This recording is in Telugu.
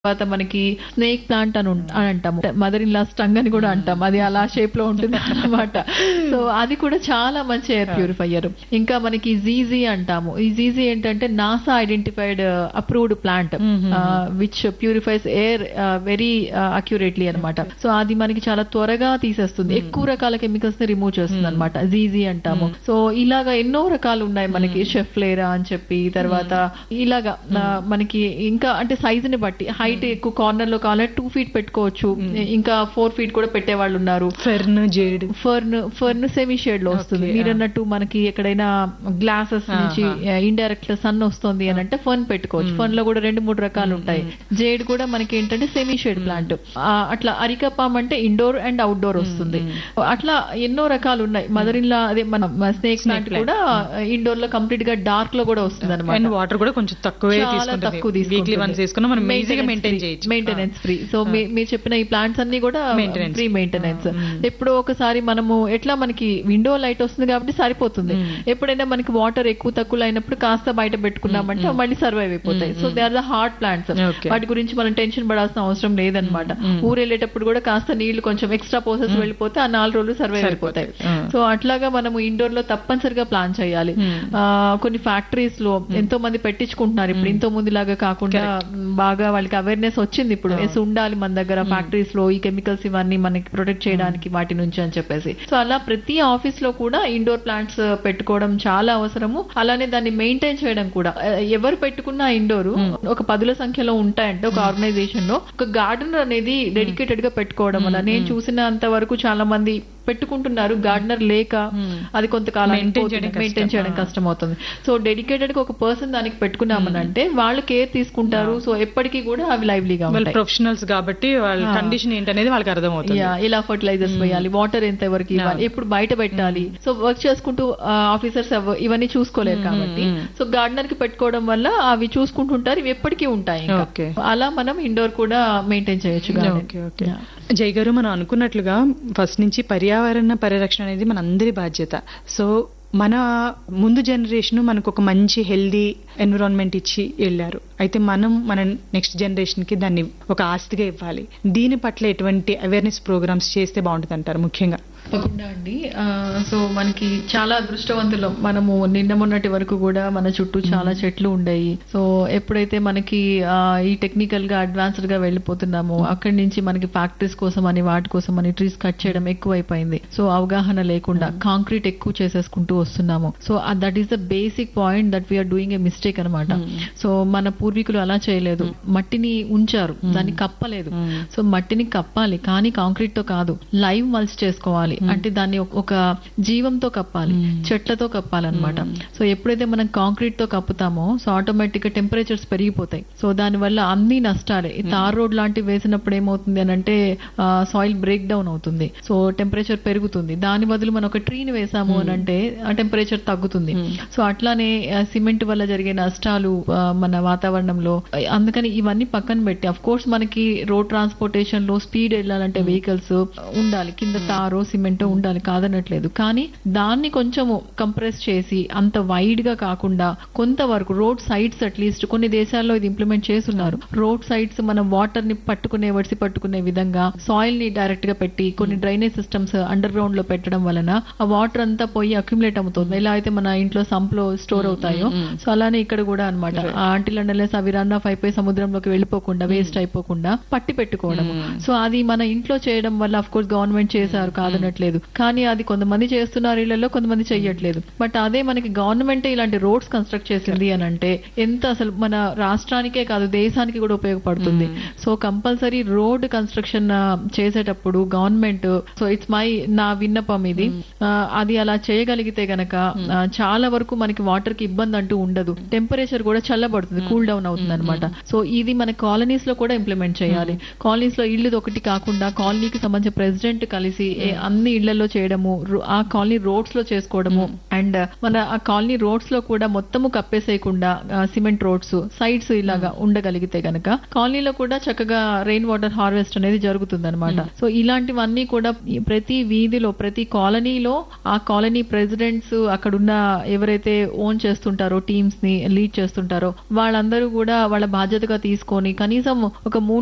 తర్వాత మనకి స్నేక్ ప్లాంట్ అని ఉం- అని అంటాము మదర్ ఇన్ లా స్టంగ్ అని కూడా అంటాం అది అలా షేప్ లో ఉంటుంది అన్నమాట సో అది కూడా చాలా మంచి ఎయిర్ ప్యూరిఫైయర్ ఇంకా మనకి జీజీ అంటాము ఈ జీజీ ఏంటంటే NASA identified approved plant which purifies air very accurately అన్నమాట సో అది మనకి చాలా త్వరగా తీసేస్తుంది ఎక్కువ రకాల కెమికల్స్ ని రిమూవ్ చేస్తుంది అనమాట జీజీ అంటాము సో ఇలాగా ఎన్నో రకాలు ఉన్నాయి మనకి షెఫ్లేరా అని చెప్పి తర్వాత ఇలాగా ఆ, మనకి ఇంకా అంటే సైజ్ ని బట్టి హైట్ ఎక్కువ కార్నర్ లో కావాలంటే టూ ఫీట్ పెట్టుకోవచ్చు ఇంకా ఫోర్ ఫీట్ కూడా పెట్టే వాళ్ళు ఉన్నారు fern jade fern fern semi shade లో వస్తుంది Okay, మీరు అన్నట్టు మనకి ఎక్కడైనా గ్లాసెస్ నుంచి ఇండైరెక్ట్ సన్ వస్తుంది అని అంటే ఫర్న్ పెట్టుకోవచ్చు ఫర్న్ లో కూడా రెండు మూడు రకాలు ఉంటాయి జేడ్ కూడా మనకి ఏంటంటే సెమీ షేడ్ ప్లాంట్ అట్లా అరికపామ్ అంటే ఇండోర్ అండ్ అవుట్డోర్ వస్తుంది అట్లా ఎన్నో రకాలు ఉన్నాయి మదర్ ఇన్ లా అదే మన స్నేక్ ప్లాంట్ కూడా ఇండోర్ లో కంప్లీట్ గా డార్క్ లో కూడా వస్తుంది అండ్ అనమాట వాటర్ కూడా కొంచెం తక్కువే చాలా తక్కువ తీసుకుంటుంది వీక్లీ వన్స్ తీసుకున్నా మనం ఈజీగా మెయింటైన్ చేయొచ్చు మెయింటెనెన్స్ ఫ్రీ సో మీరు చెప్పిన ఈ ప్లాంట్స్ అన్ని కూడా Maintenance. ఫ్రీ మెయింటెనెన్స్ ఎప్పుడో ఒకసారి మనము ఎట్లా మనకి విండో లైట్ వస్తుంది కాబట్టి సరిపోతుంది ఎప్పుడైనా మనకి వాటర్ ఎక్కువ తక్కువ అయినప్పుడు కాస్త బయట పెట్టుకున్నామంటే అవి మళ్ళీ సర్వైవ్ అయిపోతాయి so they are the hard plants Okay. వాటి గురించి మనం టెన్షన్ పడాల్సిన అవసరం లేదనమాట ఊరు వెళ్ళేటప్పుడు కూడా కాస్త నీళ్లు కొంచెం ఎక్స్ట్రా పోసెస్ వెళ్ళిపోతే ఆ నాలుగు రోజులు సర్వైవ్ అయిపోతాయి సో అట్లాగా మనము ఇండోర్ లో తప్పనిసరిగా ప్లాన్ చేయాలి ఆ, కొన్ని ఫ్యాక్టరీస్ లో ఎంతో మంది పెట్టించుకుంటున్నారు ఇప్పుడు ఇంతో ముందు లాగా కాకుండా మ్, బాగా వాళ్ళకి అవేర్నెస్ వచ్చింది ఇప్పుడు ఎస్ ఉండాలి మన దగ్గర ఫ్యాక్టరీస్ లో ఈ కెమికల్స్ ఇవన్నీ మనకి ప్రొటెక్ట్ చేయడానికి వాటి నుంచి అని చెప్పేసి సో అలా ప్రతి ఆఫీస్ లో కూడా ఇండోర్ ప్లాంట్స్ పెట్టుకోవడం చాలా అవసరము అలానే దాన్ని మెయింటైన్ చేయడం కూడా ఆ, ఎవరు పెట్టుకున్న ఇండోర్ ఒక పదుల సంఖ్యలో ఉంటాయంటే ఒక ఆర్గనైజేషన్ లో ఒక గార్డెనర్ అనేది డెడికేటెడ్ గా పెట్టుకోవడం వల్ల నేను చూసినంత వరకు చాలా మంది పెట్టుకుంటున్నారు గార్డెనర్ లేక అది కొంతకాలం Maintain చేయడం మెయింటైన్ చేయడం కష్టం అవుతుంది సో డెడికేటెడ్ గా ఒక పర్సన్ దానికి పెట్టుకున్నామనంటే వాళ్ళు కేర్ తీసుకుంటారు సో ఎప్పటికీ కూడా అవి లైవ్లీగా వాళ్ళు ఉంటాయి ప్రొఫెషనల్స్ కాబట్టి వాళ్ళ కండిషన్ ఏంటనేది వాళ్ళకి అర్థమవుతుంది యా ఇలా ఫర్టిలైజర్స్ వేయాలి వాటర్ ఎంత ఎవరికి ఇవ్వాలి ఎప్పుడు బయట పెట్టాలి సో వర్క్ చేసుకుంటూ ఆఫీసర్స్ ఇవన్నీ చూసుకోలేరు కాబట్టి సో గార్డెనర్ కి పెట్టుకోవడం వల్ల అవి చూసుకుంటుంటారు ఇవి ఎప్పటికీ ఉంటాయి ఇంకా. ఓకే అలా మనం ఇండోర్ కూడా మెయింటైన్ చేయొచ్చు garden. ఓకే ఓకే జై గారు మనం అనుకున్నట్లుగా ఫస్ట్ నుంచి పర్యావరణ పరిరక్షణ అనేది మన అందరి బాధ్యత సో మన ముందు జనరేషన్ మనకు ఒక మంచి హెల్దీ ఎన్విరాన్మెంట్ ఇచ్చి వెళ్ళారు అయితే మనం మన నెక్స్ట్ జనరేషన్ కి దాన్ని ఒక ఆస్తిగా ఇవ్వాలి దీని పట్ల ఎటువంటి అవేర్నెస్ ప్రోగ్రామ్స్ చేస్తే బాగుంటుంది అంటారు ముఖ్యంగా తప్పకుండా అండి ఆ, సో మనకి చాలా అదృష్టవంతులం మనము నిన్న మొన్నటి వరకు కూడా మన చుట్టూ చాలా చెట్లు ఉండేవి సో ఎప్పుడైతే మనకి ఆ, ఈ టెక్నికల్ గా అడ్వాన్స్డ్ గా వెళ్ళిపోతున్నామో అక్కడి నుంచి మనకి ఫ్యాక్టరీస్ కోసం అని వాటి కోసం అని ట్రీస్ కట్ చేయడం ఎక్కువైపోయింది సో అవగాహన లేకుండా కాంక్రీట్ ఎక్కువ చేసేసుకుంటూ వస్తున్నాము so that is the basic point that we're doing a mistake అనమాట సో మన పూర్వీకులు అలా చేయలేదు మట్టిని ఉంచారు దాన్ని కప్పలేదు సో మట్టిని కప్పాలి కానీ కాంక్రీట్ తో కాదు లైవ్ మల్స్ చేసుకోవాలి అంటే దాన్ని ఒక- ఒక జీవంతో కప్పాలి చెట్లతో కప్పాలన్నమాట సో ఎప్పుడైతే మనం కాంక్రీట్ తో కప్పుతామో సో ఆటోమేటిక్ గా టెంపరేచర్స్ పెరిగిపోతాయి సో దాని వల్ల అన్ని నష్టాలే ఈ తార్ రోడ్ లాంటివి వేసినప్పుడు ఏమవుతుంది అని అంటే సాయిల్ బ్రేక్ డౌన్ అవుతుంది సో టెంపరేచర్ పెరుగుతుంది దాని బదులు మనం ఒక ట్రీని వేసాము అని అంటే ఆ టెంపరేచర్ తగ్గుతుంది సో అట్లానే సిమెంట్ వల్ల జరిగే నష్టాలు ఆ, మన వాతావరణంలో ఆ, అందుకని ఇవన్నీ పక్కన పెట్టి అఫ్ కోర్స్ మనకి రోడ్ ట్రాన్స్పోర్టేషన్ లో స్పీడ్ వెళ్ళాలంటే వెహికల్స్ ఉండాలి కింద తారో సిమెంట్ ఉండాలి కాదనట్లేదు కానీ దాన్ని కొంచెము కంప్రెస్ చేసి అంత వైడ్ గా కాకుండా కొంతవరకు రోడ్ సైడ్స్ అట్లీస్ట్ కొన్ని దేశాల్లో ఇది ఇంప్లిమెంట్ చేస్తున్నారు రోడ్ సైడ్స్ మనం వాటర్ ని పట్టుకునే వడిసి పట్టుకునే విధంగా సాయిల్ ని డైరెక్ట్ గా పెట్టి కొన్ని డ్రైనేజ్ సిస్టమ్స్ అండర్ గ్రౌండ్ లో పెట్టడం వలన ఆ వాటర్ అంతా పోయి అక్యుములేట్ అవుతుంది ఎలా అయితే మన ఇంట్లో సంప్ లో స్టోర్ అవుతాయో సో అలానే ఇక్కడ కూడా అనమాట ఆంటిల్ అండర్లెస్ అవి రన్ ఆఫ్ అయిపోయి సముద్రంలోకి వెళ్ళిపోకుండా వేస్ట్ అయిపోకుండా పట్టి పెట్టుకోవడం సో అది మన ఇంట్లో చేయడం వల్ల అఫ్ కోర్స్ గవర్నమెంట్ చేశారు కాదనట్లేదు కానీ అది కొంతమంది చేస్తున్నారు ఇళ్లలో కొంతమంది చెయ్యట్లేదు బట్ అదే మనకి గవర్నమెంట్ ఇలాంటి రోడ్స్ కన్స్ట్రక్ట్ చేసింది అని అంటే ఎంత అసలు మన రాష్ట్రానికే కాదు దేశానికి కూడా ఉపయోగపడుతుంది సో కంపల్సరీ రోడ్ కన్స్ట్రక్షన్ చేసేటప్పుడు గవర్నమెంట్ సో ఇట్స్ మై నా విన్నపం ఇది ఆ, అది అలా చేయగలిగితే గనక ఆ, చాలా వరకు మనకి వాటర్ కి ఇబ్బంది అంటూ ఉండదు టెంపరేచర్ కూడా చల్లబడుతుంది కూల్ డౌన్ అవుతుంది అనమాట సో ఇది మన కాలనీస్ లో కూడా ఇంప్లిమెంట్ చేయాలి కాలనీస్ లో ఇల్లు ఒకటి కాకుండా కాలనీకి సంబంధించిన ప్రెసిడెంట్ కలిసి ఏ- అన్ని ఇళ్లలో చేయడము రో- ఆ కాలనీ రోడ్స్ లో చేసుకోవడము అండ్ మన ఆ కాలనీ రోడ్స్ లో కూడా మొత్తము కప్పేసేయకుండా సిమెంట్ రోడ్స్ సైడ్స్ ఇలాగా ఉండగలిగితే గనక కాలనీలో కూడా చక్కగా రెయిన్ వాటర్ హార్వెస్ట్ అనేది జరుగుతుంది అనమాట సో ఇలాంటివన్నీ కూడా ఈ ప్రతి వీధిలో ప్రతి కాలనీలో ఆ కాలనీ ప్రెసిడెంట్స్ అక్కడున్న ఎవరైతే ఓన్ చేస్తుంటారో టీమ్స్ ని లీడ్ చేస్తుంటారో వాళ్ళందరూ అందరూ కూడా వాళ్ళ బాధ్యతగా తీసుకొని కనీసం ఒక మూడు